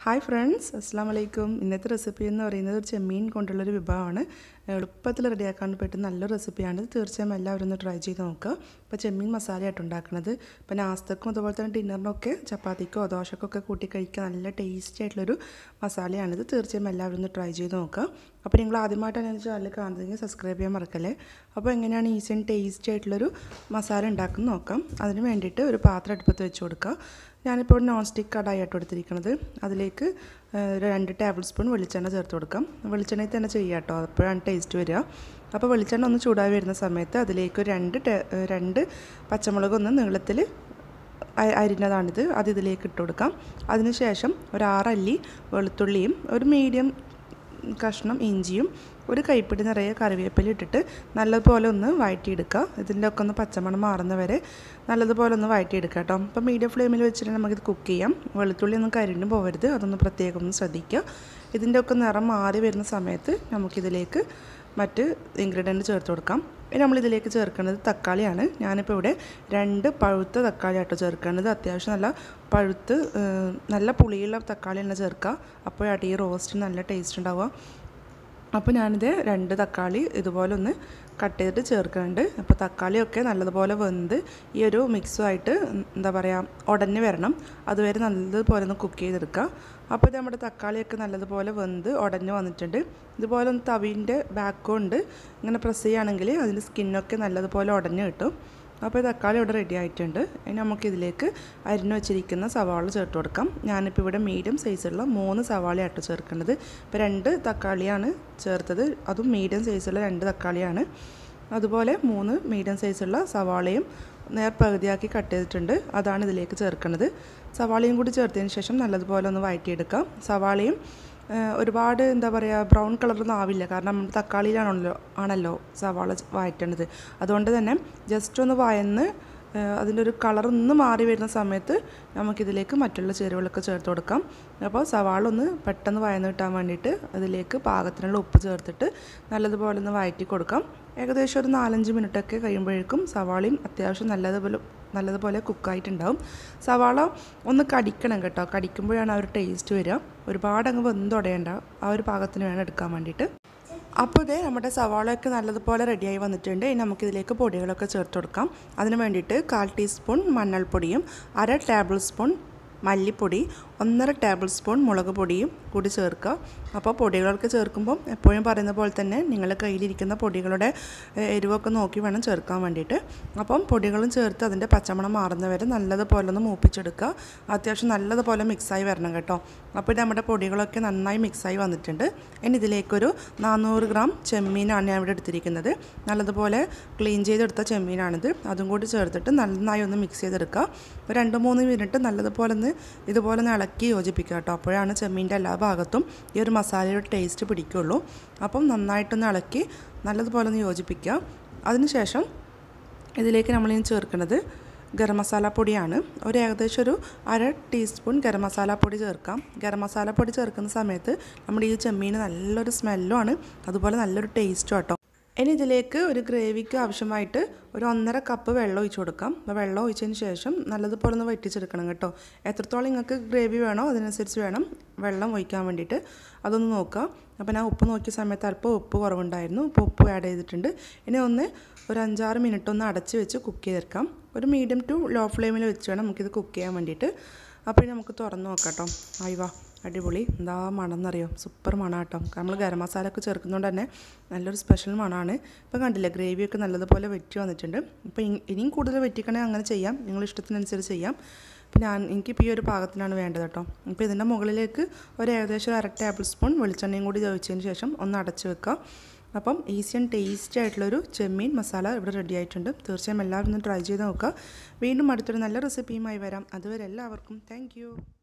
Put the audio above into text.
hi friends അസ്സാം വലൈക്കും ഇന്നത്തെ റെസിപ്പി എന്ന് പറയുന്നത് ഒരു ചെമ്മീൻ കൊണ്ടുള്ളൊരു വിഭവമാണ് എളുപ്പത്തിൽ റെഡിയാക്കാൻ പറ്റുന്ന നല്ലൊരു റെസിപ്പിയാണ് തീർച്ചയായും എല്ലാവരും ഒന്ന് ട്രൈ ചെയ്ത് നോക്കുക ഇപ്പോൾ ചെമ്മീൻ മസാലയായിട്ട് ഉണ്ടാക്കുന്നത് ഇപ്പോൾ നാസ്തക്കും അതുപോലെ തന്നെ ഡിന്നറിനൊക്കെ ചപ്പാത്തിക്കോ ദോശക്കൊക്കെ കൂട്ടി കഴിക്കാൻ നല്ല ടേസ്റ്റി ആയിട്ടുള്ളൊരു മസാലയാണിത് തീർച്ചയായും എല്ലാവരും ഒന്ന് ട്രൈ ചെയ്ത് നോക്കുക അപ്പോൾ നിങ്ങൾ ആദ്യമായിട്ടാണ് എൻ്റെ ചാനൽ കാണുന്നതെങ്കിൽ സബ്സ്ക്രൈബ് ചെയ്യാൻ മറക്കല്ലേ അപ്പോൾ എങ്ങനെയാണ് ഈസി ആൻഡ് ടേസ്റ്റി ആയിട്ടുള്ളൊരു മസാല ഉണ്ടാക്കുന്നത് നോക്കാം അതിന് വേണ്ടിയിട്ട് ഒരു പാത്രം അടുപ്പത്ത് വെച്ച് കൊടുക്കുക ഞാനിപ്പോൾ ഒരു നോൺ സ്റ്റിക്ക് കടായിട്ട് എടുത്തിരിക്കുന്നത് അതിലേക്ക് ഒരു രണ്ട് ടേബിൾ സ്പൂൺ വെളിച്ചെണ്ണ ചേർത്ത് കൊടുക്കാം വെളിച്ചെണ്ണയിൽ തന്നെ ചെയ്യാം കേട്ടോ അപ്പോഴാണ് ടേസ്റ്റ് വരിക അപ്പോൾ വെളിച്ചെണ്ണ ഒന്ന് ചൂടായി വരുന്ന സമയത്ത് അതിലേക്ക് ഒരു രണ്ട് രണ്ട് പച്ചമുളക് ഒന്ന് നീളത്തിൽ അരിഞ്ഞതാണിത് അത് ഇതിലേക്ക് ഇട്ട് കൊടുക്കാം അതിനുശേഷം ഒരു ആറല്ലി വെളുത്തുള്ളിയും ഒരു മീഡിയം കഷ്ണം ഇഞ്ചിയും ഒരു കൈപ്പിടി നിറയെ കറിവേപ്പില ഇട്ടിട്ട് നല്ലതുപോലെ ഒന്ന് വഴറ്റിയെടുക്കുക ഇതിൻ്റെ ഒക്കെ ഒന്ന് പച്ചമണം മാറുന്ന വരെ നല്ലതുപോലെ ഒന്ന് വഴറ്റിയെടുക്കുക കേട്ടോ അപ്പോൾ മീഡിയം ഫ്ലെയിമിൽ വെച്ചിട്ട് നമുക്കിത് കുക്ക് ചെയ്യാം വെളുത്തുള്ളി ഒന്നും കരിഞ്ഞു പോകരുത് അതൊന്ന് പ്രത്യേകം ഒന്ന് ശ്രദ്ധിക്കുക ഇതിൻ്റെ ഒക്കെ നിറം മാറി വരുന്ന സമയത്ത് നമുക്കിതിലേക്ക് മറ്റ് ഇൻഗ്രീഡിയൻറ്റ് ചേർത്ത് കൊടുക്കാം ഇനി നമ്മളിതിലേക്ക് ചേർക്കുന്നത് തക്കാളിയാണ് ഞാനിപ്പോൾ ഇവിടെ രണ്ട് പഴുത്ത തക്കാളി ആട്ടോ ചേർക്കേണ്ടത് അത്യാവശ്യം നല്ല പഴുത്ത് നല്ല പുളിയുള്ള തക്കാളി തന്നെ ചേർക്കുക അപ്പോഴാട്ട് ഈ റോസ്റ്റിന് നല്ല ടേസ്റ്റ് ഉണ്ടാവുക അപ്പോൾ ഞാനിത് രണ്ട് തക്കാളി ഇതുപോലെ ഒന്ന് കട്ട് ചെയ്തിട്ട് ചേർക്കുന്നുണ്ട് അപ്പോൾ തക്കാളിയൊക്കെ നല്ലതുപോലെ വെന്ത് ഈ ഒരു മിക്സുമായിട്ട് എന്താ പറയുക ഉടഞ്ഞ് വരണം അതുവരെ നല്ലതുപോലെ ഒന്ന് കുക്ക് ചെയ്തെടുക്കുക അപ്പോൾ ഇത് നമ്മുടെ തക്കാളിയൊക്കെ നല്ലതുപോലെ വെന്ത് ഉടഞ്ഞ് വന്നിട്ടുണ്ട് ഇതുപോലെ ഒന്ന് തവീൻ്റെ ബാക്ക് കൊണ്ട് ഇങ്ങനെ പ്രസ് ചെയ്യുകയാണെങ്കിൽ അതിൻ്റെ സ്കിന്നൊക്കെ നല്ലതുപോലെ ഉടഞ്ഞ് കിട്ടും അപ്പോൾ തക്കാളി ഇവിടെ റെഡി ആയിട്ടുണ്ട് ഇനി നമുക്കിതിലേക്ക് അരിഞ്ഞു വെച്ചിരിക്കുന്ന സവാള ചേർത്ത് കൊടുക്കാം ഞാനിപ്പോൾ ഇവിടെ മീഡിയം സൈസുള്ള മൂന്ന് സവാളയായിട്ട് ചേർക്കുന്നത് ഇപ്പോൾ രണ്ട് തക്കാളിയാണ് ചേർത്തത് അതും മീഡിയം സൈസുള്ള രണ്ട് തക്കാളിയാണ് അതുപോലെ മൂന്ന് മീഡിയം സൈസുള്ള സവാളയും നേർപകുതിയാക്കി കട്ട് ചെയ്തിട്ടുണ്ട് അതാണ് ഇതിലേക്ക് ചേർക്കുന്നത് സവാളയും കൂടി ചേർത്തതിന് ശേഷം നല്ലതുപോലെ ഒന്ന് വഴറ്റിയെടുക്കാം സവാളയും ഒരുപാട് എന്താ പറയുക ബ്രൗൺ കളറൊന്നും ആവില്ല കാരണം നമ്മൾ തക്കാളിയിലാണല്ലോ ആണല്ലോ സവാള വഴറ്റേണ്ടത് അതുകൊണ്ട് തന്നെ ജസ്റ്റ് ഒന്ന് വയന്ന് അതിൻ്റെ ഒരു കളർ ഒന്ന് മാറി വരുന്ന സമയത്ത് നമുക്കിതിലേക്ക് മറ്റുള്ള ചേരുവകളൊക്കെ ചേർത്ത് കൊടുക്കാം അപ്പോൾ സവാള ഒന്ന് പെട്ടെന്ന് വയന്ന് കിട്ടാൻ വേണ്ടിയിട്ട് അതിലേക്ക് പാകത്തിനുള്ള ഉപ്പ് ചേർത്തിട്ട് നല്ലതുപോലെ ഒന്ന് വഴറ്റി കൊടുക്കാം ഏകദേശം ഒരു നാലഞ്ച് മിനിറ്റൊക്കെ കഴിയുമ്പോഴേക്കും സവാളയും അത്യാവശ്യം നല്ലതുപോലെ നല്ലതുപോലെ കുക്കായിട്ടുണ്ടാവും സവാള ഒന്ന് കടിക്കണം കേട്ടോ കടിക്കുമ്പോഴാണ് ആ ഒരു ടേസ്റ്റ് വരിക ഒരുപാട് അങ്ങ് വെന്തുടയേണ്ട ആ ഒരു പാകത്തിന് വേണം എടുക്കാൻ വേണ്ടിയിട്ട് അപ്പോൾ ഇതേ നമ്മുടെ സവാളയൊക്കെ നല്ലതുപോലെ റെഡിയായി വന്നിട്ടുണ്ട് ഇനി നമുക്കിതിലേക്ക് പൊടികളൊക്കെ ചേർത്ത് കൊടുക്കാം അതിന് വേണ്ടിയിട്ട് കാൽ ടീസ്പൂൺ മഞ്ഞൾപ്പൊടിയും അര ടേബിൾ സ്പൂൺ മല്ലിപ്പൊടി ഒന്നര ടേബിൾ സ്പൂൺ മുളക് പൊടിയും കൂടി ചേർക്കുക അപ്പോൾ പൊടികളൊക്കെ ചേർക്കുമ്പം എപ്പോഴും പറയുന്ന പോലെ തന്നെ നിങ്ങളുടെ കയ്യിലിരിക്കുന്ന പൊടികളുടെ എരിവൊക്കെ നോക്കി വേണം ചേർക്കാൻ വേണ്ടിയിട്ട് അപ്പം പൊടികളും ചേർത്ത് അതിൻ്റെ പച്ചമണം മാറുന്നവരെ നല്ലതുപോലെ ഒന്ന് മൂപ്പിച്ചെടുക്കുക അത്യാവശ്യം നല്ലതുപോലെ മിക്സായി വരണം കേട്ടോ അപ്പോൾ നമ്മുടെ പൊടികളൊക്കെ നന്നായി മിക്സായി വന്നിട്ടുണ്ട് ഇനി ഇതിലേക്കൊരു നാനൂറ് ഗ്രാം ചെമ്മീനാണ് ഞാൻ ഇവിടെ എടുത്തിരിക്കുന്നത് നല്ലതുപോലെ ക്ലീൻ ചെയ്തെടുത്ത ചെമ്മീനാണിത് അതും കൂടി ചേർത്തിട്ട് നന്നായി ഒന്ന് മിക്സ് ചെയ്തെടുക്കുക ഒരു രണ്ട് മൂന്ന് മിനിറ്റ് നല്ലതുപോലെ ഒന്ന് ഇതുപോലെ ഒന്ന് ഇളക്കി യോജിപ്പിക്കുക കേട്ടോ അപ്പോഴാണ് ചെമ്മീൻ്റെ എല്ലാ ഭാഗത്തും ഈ ഒരു മസാലയുടെ ടേസ്റ്റ് പിടിക്കുള്ളൂ അപ്പം നന്നായിട്ടൊന്ന് ഇളക്കി നല്ലതുപോലെ ഒന്ന് യോജിപ്പിക്കുക അതിനുശേഷം ഇതിലേക്ക് നമ്മളിനി ചേർക്കുന്നത് ഗരം മസാല പൊടിയാണ് ഒരു ഏകദേശം ഒരു അര ടീസ്പൂൺ ഗരം മസാല പൊടി ചേർക്കാം ഗരം മസാല പൊടി ചേർക്കുന്ന സമയത്ത് നമ്മുടെ ഈ ചെമ്മീന് നല്ലൊരു സ്മെല്ലുമാണ് അതുപോലെ നല്ലൊരു ടേസ്റ്റും കേട്ടോ ഇനി ഇതിലേക്ക് ഒരു ഗ്രേവിക്ക് ആവശ്യമായിട്ട് ഒരു ഒന്നര കപ്പ് വെള്ളം ഒഴിച്ച് കൊടുക്കാം അപ്പോൾ വെള്ളം ഒഴിച്ചതിന് ശേഷം നല്ലതുപോലെ ഒന്ന് വറ്റിച്ചെടുക്കണം കേട്ടോ എത്രത്തോളം നിങ്ങൾക്ക് ഗ്രേവി വേണോ അതിനനുസരിച്ച് വേണം വെള്ളം ഒഴിക്കാൻ വേണ്ടിയിട്ട് അതൊന്ന് നോക്കുക അപ്പോൾ ഞാൻ ഉപ്പ് നോക്കിയ സമയത്ത് അല്പം ഉപ്പ് കുറവുണ്ടായിരുന്നു അപ്പോൾ ഉപ്പ് ആഡ് ചെയ്തിട്ടുണ്ട് ഇനി ഒന്ന് ഒരു അഞ്ചാറ് മിനിറ്റ് ഒന്ന് അടച്ച് വെച്ച് കുക്ക് ചെയ്തെടുക്കാം ഒരു മീഡിയം ടു ലോ ഫ്ലെയിമിൽ വെച്ച് വേണം നമുക്കിത് കുക്ക് ചെയ്യാൻ വേണ്ടിയിട്ട് അപ്പോൾ നമുക്ക് തുറന്ന് നോക്കാം കേട്ടോ ആയിവാ അടിപൊളി എന്താ മണം എന്നറിയോ സൂപ്പർ മണം കേട്ടോ നമ്മൾ ഗരം മസാല ഒക്കെ ചേർക്കുന്നതുകൊണ്ട് തന്നെ നല്ലൊരു സ്പെഷ്യൽ മണമാണ് ഇപ്പോൾ കണ്ടില്ലേ ഗ്രേവിയൊക്കെ നല്ലതുപോലെ വെറ്റി വന്നിട്ടുണ്ട് ഇപ്പോൾ ഇനിയും കൂടുതൽ വെറ്റിക്കണേ അങ്ങനെ ചെയ്യാം നിങ്ങൾ ഇഷ്ടത്തിനനുസരിച്ച് ചെയ്യാം അപ്പോൾ ഞാൻ എനിക്കിപ്പോൾ ഈ ഒരു പാകത്തിനാണ് വേണ്ടത് കേട്ടോ അപ്പോൾ ഇതിൻ്റെ മുകളിലേക്ക് ഒരു ഏകദേശം അര ടേബിൾ സ്പൂൺ വെളിച്ചെണ്ണയും കൂടി ചോദിച്ചതിന് ശേഷം ഒന്ന് അടച്ച് വെക്കുക അപ്പം ഈസി ആൻഡ് ടേസ്റ്റി ആയിട്ടുള്ളൊരു ചെമ്മീൻ മസാല ഇവിടെ റെഡി ആയിട്ടുണ്ട് തീർച്ചയായും എല്ലാവരും ഒന്ന് ട്രൈ ചെയ്ത് നോക്കുക വീണ്ടും അടുത്തൊരു നല്ല റെസിപ്പിയുമായി വരാം അതുവരെ എല്ലാവർക്കും താങ്ക്